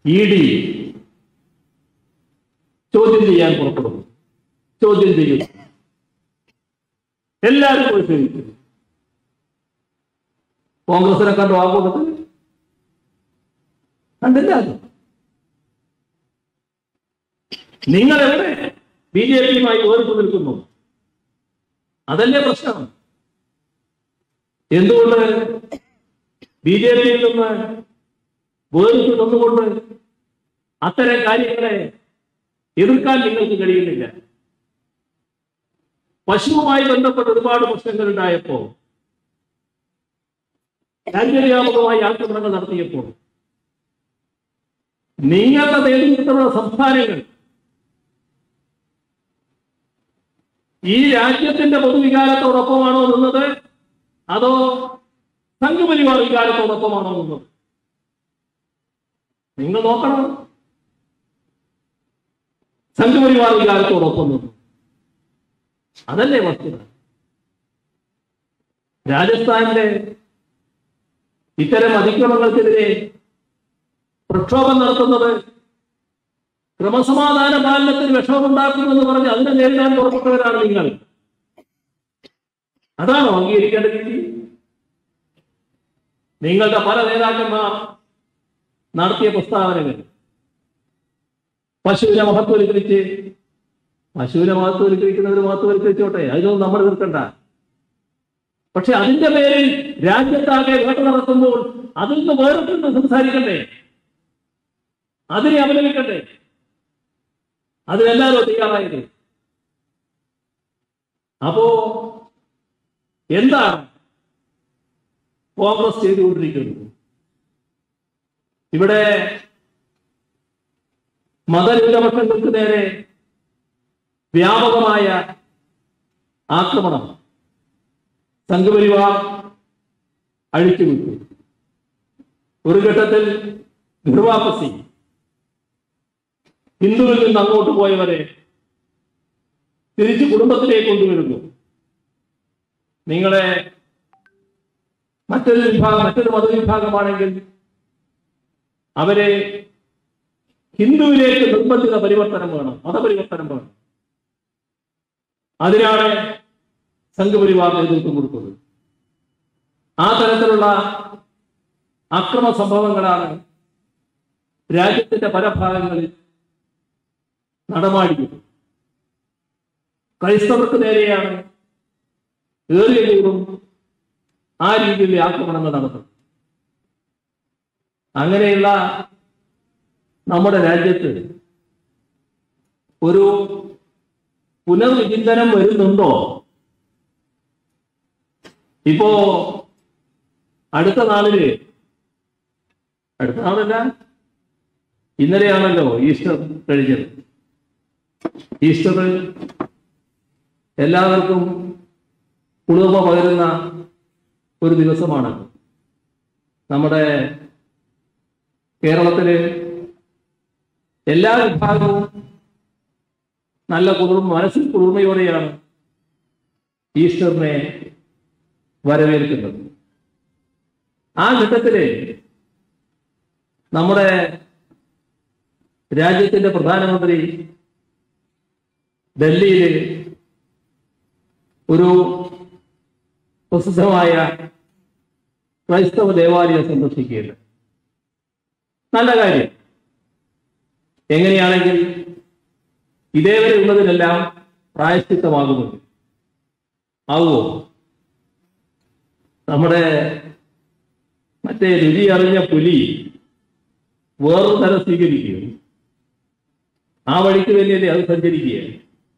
E D ചോദ്യം ചെയ്യാൻ പുറപ്പെടുന്നു ചോദ്യം ചെയ്യുന്നു എല്ലാവരും പോയി സേവിക്കുന്നു കോൺഗ്രസിനെ കണ്ടു ആ കൂട്ടത്തിൽ കണ്ടില്ല അത് നിങ്ങൾ എവിടെ ബി ജെ പിയുമായി വേറിട്ട് നിൽക്കുന്നു അതല്ലേ പ്രശ്നം എന്തുകൊണ്ട് ബി ജെ പിയിൽ നിന്ന് വേറിട്ട് നിന്നുകൊണ്ട് അത്തരം കാര്യങ്ങളെ എതിർക്കാൻ നിങ്ങൾക്ക് കഴിയുന്നില്ല പശുവുമായി ബന്ധപ്പെട്ട് ഒരുപാട് പ്രശ്നങ്ങൾ ഉണ്ടായപ്പോ രാജ്യവ്യാപകമായി ആക്രമണങ്ങൾ നടത്തിയപ്പോൾ നിങ്ങളുടെ നേതൃത്വത്തിലുള്ള സംസ്ഥാനങ്ങൾ ഈ രാജ്യത്തിന്റെ പൊതുവികാരത്തോടൊപ്പമാണോ നിന്നത് അതോ സംഘപരിവാർ വികാരത്തോടൊപ്പമാണോ നിന്നത് നിങ്ങൾ നോക്കണം സംഘപരിവാർ വികാരത്തോടൊപ്പം നിന്നു അതല്ലേ വസ്തുത രാജസ്ഥാനിലെ ഇത്തരം അതിക്രമങ്ങൾക്കെതിരെ പ്രക്ഷോഭം നടത്തുന്നത് ക്രമസമാധാന പാലനത്തിന് വിഷമമുണ്ടാക്കുമെന്ന് പറഞ്ഞ് അതിനെ നേരിടാൻ പുറപ്പെട്ടവരാണ് നിങ്ങൾ അതാണോ അംഗീകരിക്കേണ്ട രീതി നിങ്ങളുടെ പല നേതാക്കന്മാർ നടത്തിയ പ്രസ്താവനകൾ പശുവിനെ മഹത്വവൽക്കരിച്ച് പശുവിനെ മഹത്വവൽക്കരിക്കുന്നവർ മഹത്വവൽക്കരിച്ചോട്ടെ അതിനൊന്നും നമ്മൾ എതിർക്കണ്ട പക്ഷെ അതിന്റെ പേരിൽ രാജ്യത്താകെ വേട്ട നടത്തുമ്പോൾ അതിൽ നിന്ന് വേറിട്ടുണ്ട് സംസാരിക്കണ്ടേ അതിനെ അപലപിക്കണ്ടേ അതിനെല്ലാവരും തയ്യാറായത് അപ്പോ എന്താണ് കോൺഗ്രസ് ചെയ്തുകൊണ്ടിരിക്കുന്നത് ഇവിടെ മതന്യൂനപക്ഷങ്ങൾക്ക് നേരെ വ്യാപകമായ ആക്രമണം സംഘപരിവാർ അഴിച്ചുവിട്ടു ഒരു ഘട്ടത്തിൽ നിർവാപസി ഹിന്ദുവിൽ നിന്ന് അങ്ങോട്ട് പോയവരെ തിരിച്ച് കുടുംബത്തിലേക്ക് കൊണ്ടുവരുന്നു നിങ്ങളെ മറ്റൊരു വിഭാഗം മറ്റൊരു മതവിഭാഗമാണെങ്കിൽ അവരെ ഹിന്ദുവിലേക്ക് നിർബന്ധിത പരിവർത്തനം വേണം മതപരിവർത്തനം വേണം അതിനാണ് സംഘപരിവാർ നേതൃത്വം കൊടുത്തത് ആ തരത്തിലുള്ള അക്രമ സംഭവങ്ങളാണ് രാജ്യത്തിന്റെ പല ഭാഗങ്ങളിൽ നടമാടിയത് ക്രൈസ്തവർക്ക് നേരെയാണ് ഏറിയ ദൂരം ആ രീതിയിൽ ആക്രമണങ്ങൾ നടത്തുന്നത് അങ്ങനെയുള്ള നമ്മുടെ രാജ്യത്ത് ഒരു പുനർവിചിന്തനം വരുന്നുണ്ടോ ഇപ്പോ അടുത്ത നാളില് അടുത്ത നാളല്ല ഇന്നലെയാണല്ലോ ഈസ്റ്റർ കഴിഞ്ഞത് ഈസ്റ്റർ എല്ലാവർക്കും കുളിർമ പകരുന്ന ഒരു ദിവസമാണ് നമ്മുടെ കേരളത്തില് എല്ലാ വിഭാഗവും നല്ല കുളിർമ മനസ്സിൽ കുളിർമയോടെയാണ് ഈസ്റ്ററിനെ വരവേൽക്കുന്നത് ആ ഘട്ടത്തില് നമ്മുടെ രാജ്യത്തിന്റെ പ്രധാനമന്ത്രി ഡൽഹിയിൽ ഒരു പ്രസിദ്ധമായ ക്രൈസ്തവ ദേവാലയം സന്ദർശിക്കുകയുണ്ട് നല്ല കാര്യം എങ്ങനെയാണെങ്കിൽ ഇതേവരെ ഉള്ളതിനെല്ലാം പ്രായശ്ചിത്തമാകുന്നുണ്ട് ആവുമോ നമ്മുടെ മറ്റേ രുചി അറിഞ്ഞ പുലി വേറൊരു തരം സ്വീകരിക്കുകയും ആ വഴിക്ക് തന്നെയല്ലേ അത് സഞ്ചരിക്കുകയാണ്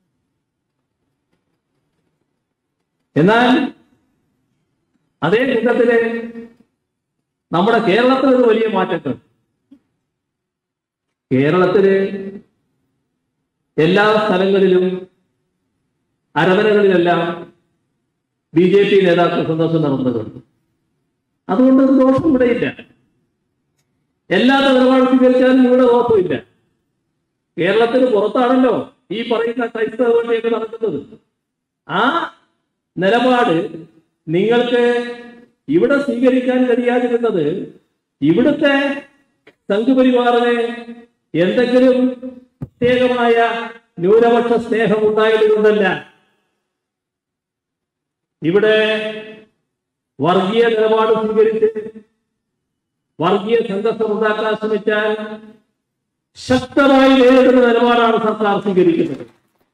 എന്നാൽ അതേ ഘട്ടത്തില് നമ്മുടെ കേരളത്തിൽ ഒരു വലിയ മാറ്റങ്ങൾ കേരളത്തില് എല്ലാ സ്ഥലങ്ങളിലും അരമനകളിലെല്ലാം ബി ജെ പി നേതാക്കൾ സന്ദർശനം നടന്നതുണ്ട് അതുകൊണ്ട് ഒരു ദോഷം ഇവിടെയില്ല എല്ലാത്ത നിലപാട് സ്വീകരിച്ചാലും ഇവിടെ ദോഷമില്ല കേരളത്തിന് പുറത്താണല്ലോ ഈ പറയുന്ന ക്രൈസ്തവ വേണ്ടിയൊക്കെ നടക്കുന്നത് ആ നിലപാട് നിങ്ങൾക്ക് ഇവിടെ സ്വീകരിക്കാൻ കഴിയാതിരുന്നത് ഇവിടുത്തെ സംഘപരിവാറിന് എന്തെങ്കിലും പ്രത്യേകമായ ന്യൂനപക്ഷ സ്നേഹം ഉണ്ടായതുകൊണ്ടല്ല ഇവിടെ വർഗീയ നിലപാട് സ്വീകരിച്ച് വർഗീയ സംഘർഷം ഉണ്ടാക്കാൻ ശ്രമിച്ചാൽ ശക്തമായി നേരിടുന്ന നിലപാടാണ് സർക്കാർ സ്വീകരിക്കുന്നത്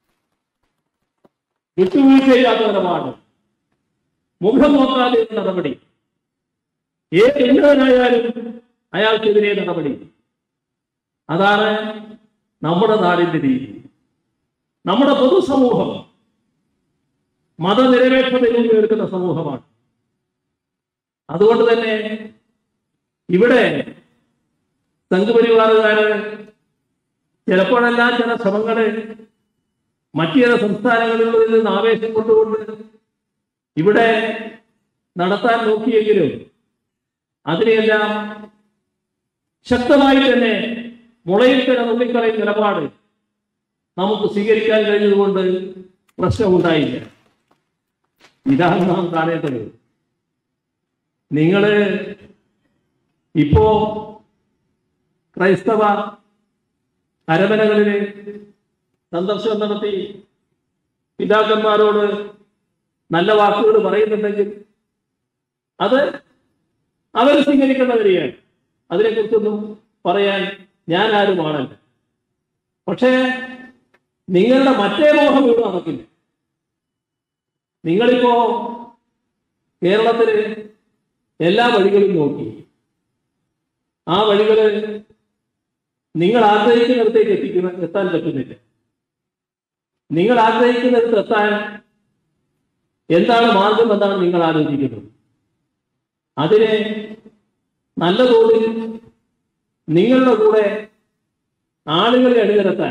വിട്ടുവീഴ്ചയില്ലാത്ത നിലപാട് മുഖം നോക്കാതെ നടപടി ഏത് ഉന്നതനായാലും അയാൾക്കെതിരെ നടപടി അതാണ് നമ്മുടെ നാടിന്റെ രീതി നമ്മുടെ പൊതുസമൂഹം മതനിരപേക്ഷതയിൽ കേൾക്കുന്ന സമൂഹമാണ് അതുകൊണ്ട് തന്നെ ഇവിടെ സംഘപരിവാറുകാര് ചിലപ്പോഴെല്ലാം ചില ശ്രമങ്ങള് മറ്റു ചില സംസ്ഥാനങ്ങളിൽ നിന്ന് ആവേശം കൊണ്ടുകൊണ്ട് ഇവിടെ നടത്താൻ നോക്കിയെങ്കിലും അതിനെയെല്ലാം ശക്തമായി തന്നെ മുളയിൽ തന്നെ നുള്ളിക്കളയും നിലപാട് നമുക്ക് സ്വീകരിക്കാൻ കഴിഞ്ഞതുകൊണ്ട് പ്രശ്നമുണ്ടായില്ല ഇതാണ് നാം കാണേണ്ടത് നിങ്ങള് ഇപ്പോ ക്രൈസ്തവ അരമനകളില് സന്ദർശനം നടത്തി പിതാക്കന്മാരോട് നല്ല വാക്കുകൾ പറയുന്നുണ്ടെങ്കിൽ അത് അവർ സ്വീകരിക്കേണ്ട വരികയാണ് അതിനെക്കുറിച്ചൊന്നും പറയാൻ ഞാൻ ആരുമാണല്ല പക്ഷേ നിങ്ങളുടെ മറ്റേ മോഹം ഇവിടെ നടക്കില്ല നിങ്ങളിപ്പോ കേരളത്തില് എല്ലാ വഴികളും നോക്കി ആ വഴികള് നിങ്ങൾ ആഗ്രഹിക്കുന്നിടത്തേക്ക് എത്തിക്കുന്ന എത്താൻ പറ്റുന്നില്ല നിങ്ങൾ ആഗ്രഹിക്കുന്നിടത്ത് എത്താൻ എന്താണ് മാർഗം എന്നാണ് നിങ്ങൾ ആലോചിക്കുന്നത് അതിന് നല്ല തോതിൽ നിങ്ങളുടെ കൂടെ ആളുകളെ അണിനിരത്താൻ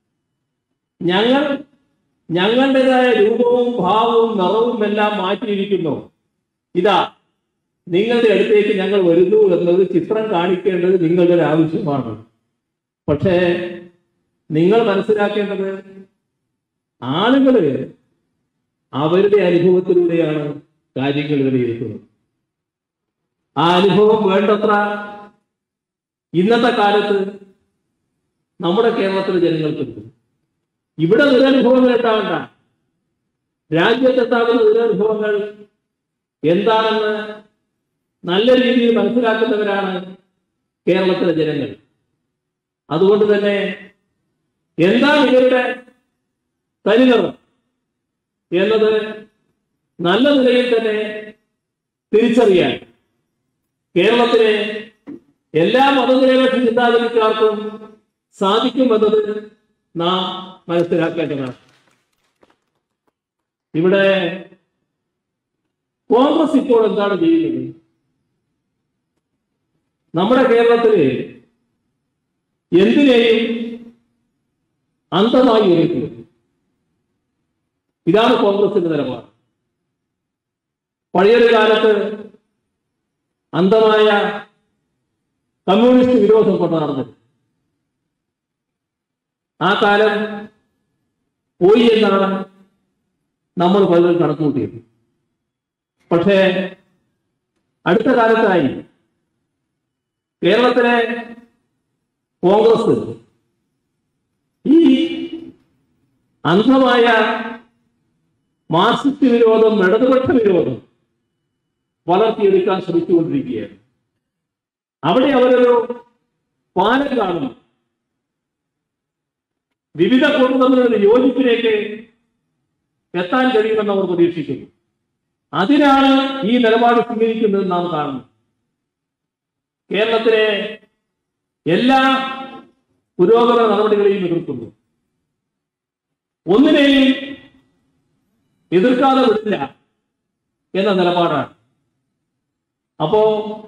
ഞങ്ങൾ ഞങ്ങളുടേതായ രൂപവും ഭാവവും നിറവും എല്ലാം മാറ്റിയിരിക്കുന്നു ഇതാ നിങ്ങളുടെ അടുത്തേക്ക് ഞങ്ങൾ വരുന്നു എന്നത് ചിത്രം കാണിക്കേണ്ടത് നിങ്ങളുടെ ഒരു ആവശ്യമാണ് പക്ഷേ നിങ്ങൾ മനസ്സിലാക്കേണ്ടത് ആളുകള് അവരുടെ അനുഭവത്തിലൂടെയാണ് കാര്യങ്ങൾ വിലയിരുത്തുന്നത് ആ അനുഭവം വേണ്ടത്ര ഇന്നത്തെ കാലത്ത് നമ്മുടെ കേരളത്തിലെ ജനങ്ങൾക്കുണ്ട് ഇവിടെ ദുരനുഭവങ്ങൾ ഉണ്ടാവണ്ട രാജ്യത്തെത്താവുന്ന ദുരനുഭവങ്ങൾ എന്താണെന്ന് നല്ല രീതിയിൽ മനസ്സിലാക്കുന്നവരാണ് കേരളത്തിലെ ജനങ്ങൾ അതുകൊണ്ട് തന്നെ എന്താണ് ഇവരുടെ തനിനിറം എന്നത് നല്ല നിലയിൽ തന്നെ തിരിച്ചറിയാൻ കേരളത്തിലെ എല്ലാ മതനിരപേക്ഷ ചിന്താഗതിക്കാർക്കും സാധിക്കുമെന്നത് നാം മനസ്സിലാക്കേണ്ടതാണ് ഇവിടെ കോൺഗ്രസ് ഇപ്പോൾ എന്താണ് ചെയ്യുന്നത് നമ്മുടെ കേരളത്തില് എന്തിനേയും അന്തമായി ഒരുക്കും ഇതാണ് കോൺഗ്രസിന്റെ നിലപാട് പഴയൊരു കാലത്ത് അന്തമായ കമ്മ്യൂണിസ്റ്റ് വിരോധം കൊണ്ട് നടന്നത് ആ കാലം പോയി എന്നാണ് നമ്മൾ പലരും കണക്കുകൂട്ടിയത് പക്ഷേ അടുത്ത കാലത്തായി കേരളത്തിലെ കോൺഗ്രസ് ഈ അന്ധമായ മാർക്സിസ്റ്റ് വിരോധം ഇടതുപക്ഷ വിരോധം വളർത്തിയെടുക്കാൻ ശ്രമിച്ചുകൊണ്ടിരിക്കുകയാണ് അവിടെ അവരൊരു പാലം കാണുന്നു വിവിധ കുടുംബങ്ങളുടെ യോജിപ്പിലേക്ക് എത്താൻ കഴിയുമെന്ന് അവർ പ്രതീക്ഷിക്കുന്നു അതിനാണ് ഈ നിലപാട് സ്വീകരിക്കുന്നത് നാം കാണുന്നത് കേരളത്തിലെ എല്ലാ പുരോഗമന നടപടികളെയും എതിർക്കുന്നു ഒന്നിനെയും എതിർക്കാതെ വിടില്ല എന്ന നിലപാടാണ് അപ്പോ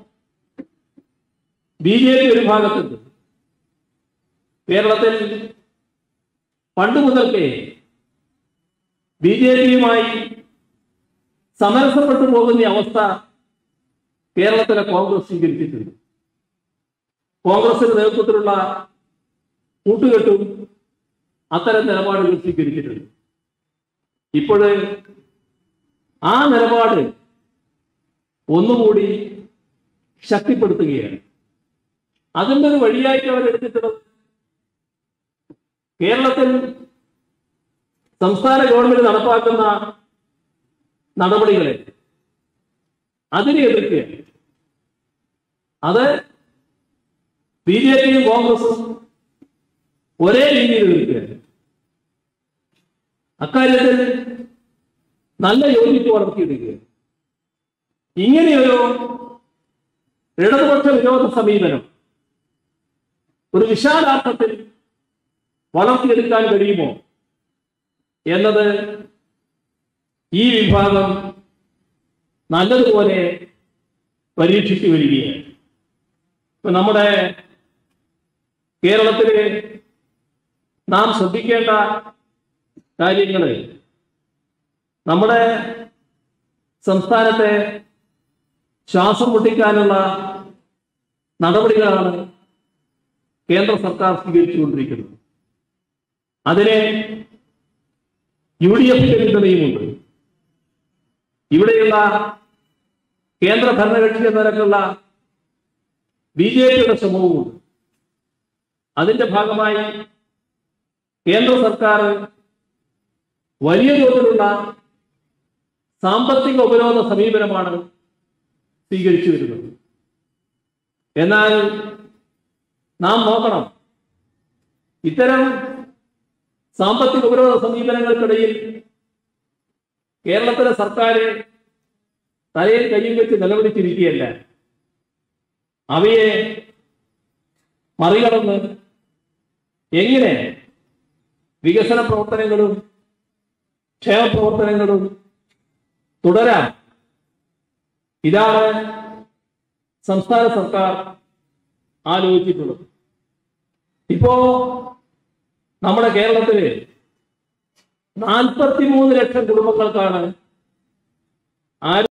ബി ജെ പി ഒരു ഭാഗത്തുണ്ട് കേരളത്തിൽ പണ്ട് മുതൽക്കേ ബി ജെ പിയുമായി സമരസപ്പെട്ടു പോകുന്ന അവസ്ഥ കേരളത്തിലെ കോൺഗ്രസ് സ്വീകരിച്ചിട്ടുണ്ട് കോൺഗ്രസിന്റെ നേതൃത്വത്തിലുള്ള കൂട്ടുകെട്ടും അത്തരം നിലപാടുകൾ സ്വീകരിച്ചിട്ടുണ്ട് ഇപ്പോൾ ആ നിലപാട് ഒന്നുകൂടി ശക്തിപ്പെടുത്തുകയാണ് അതിന്റെ ഒരു വഴിയായിട്ട് അവർ എടുത്തിട്ടുള്ളത് കേരളത്തിൽ സംസ്ഥാന ഗവൺമെന്റ് നടപ്പാക്കുന്ന നടപടികളെ അതിനെ എതിർക്കുക അത് ബി ജെ പിയും കോൺഗ്രസും ഒരേ രീതിയിൽ എതിർക്കുക അക്കാര്യത്തിൽ നല്ല യോജിപ്പ് വളർത്തിയെടുക്കുക ഇങ്ങനെയൊരു ഇടതുപക്ഷ വിരോധ സമീപനം ഒരു വിശാലാർത്ഥത്തിൽ വളർത്തിയെടുക്കാൻ കഴിയുമോ എന്നത് ഈ വിഭാഗം നല്ലതുപോലെ പരീക്ഷിച്ചു വരികയാണ് ഇപ്പൊ നമ്മുടെ കേരളത്തിലെ നാം ശ്രദ്ധിക്കേണ്ട കാര്യങ്ങള് നമ്മുടെ സംസ്ഥാനത്തെ ശ്വാസം മുട്ടിക്കാനുള്ള നടപടികളാണ് കേന്ദ്ര സർക്കാർ സ്വീകരിച്ചുകൊണ്ടിരിക്കുന്നത് അതിനെ യു ഡി എഫിന്റെ പിന്തുണയുമുണ്ട് ഇവിടെയുള്ള കേന്ദ്ര ഭരണകക്ഷി എന്ന നിലക്കുള്ള ബി ജെ പിയുടെ ശ്രമവുമുണ്ട് അതിന്റെ ഭാഗമായി കേന്ദ്ര സർക്കാർ വലിയ തോതിലുള്ള സാമ്പത്തിക ഉപരോധ സമീപനമാണ് സ്വീകരിച്ചു വരുന്നത് എന്നാൽ നാം നോക്കണം ഇത്തരം സാമ്പത്തിക ഉപരോധ സമീപനങ്ങൾക്കിടയിൽ കേരളത്തിലെ സർക്കാർ തലയിൽ കയ്യും വെച്ച് നിലവിളിച്ചിരിക്കുകയല്ല അവയെ മറികടന്ന് എങ്ങനെ വികസന പ്രവർത്തനങ്ങളും ക്ഷേമ പ്രവർത്തനങ്ങളും തുടരാം ഇതാണ് സംസ്ഥാന സർക്കാർ ആലോചിച്ചിട്ടുള്ളത് ഇപ്പോ നമ്മുടെ കേരളത്തില് നാൽപ്പത്തിമൂന്ന് ലക്ഷം കുടുംബങ്ങൾക്കാണ് ആരോഗ്യ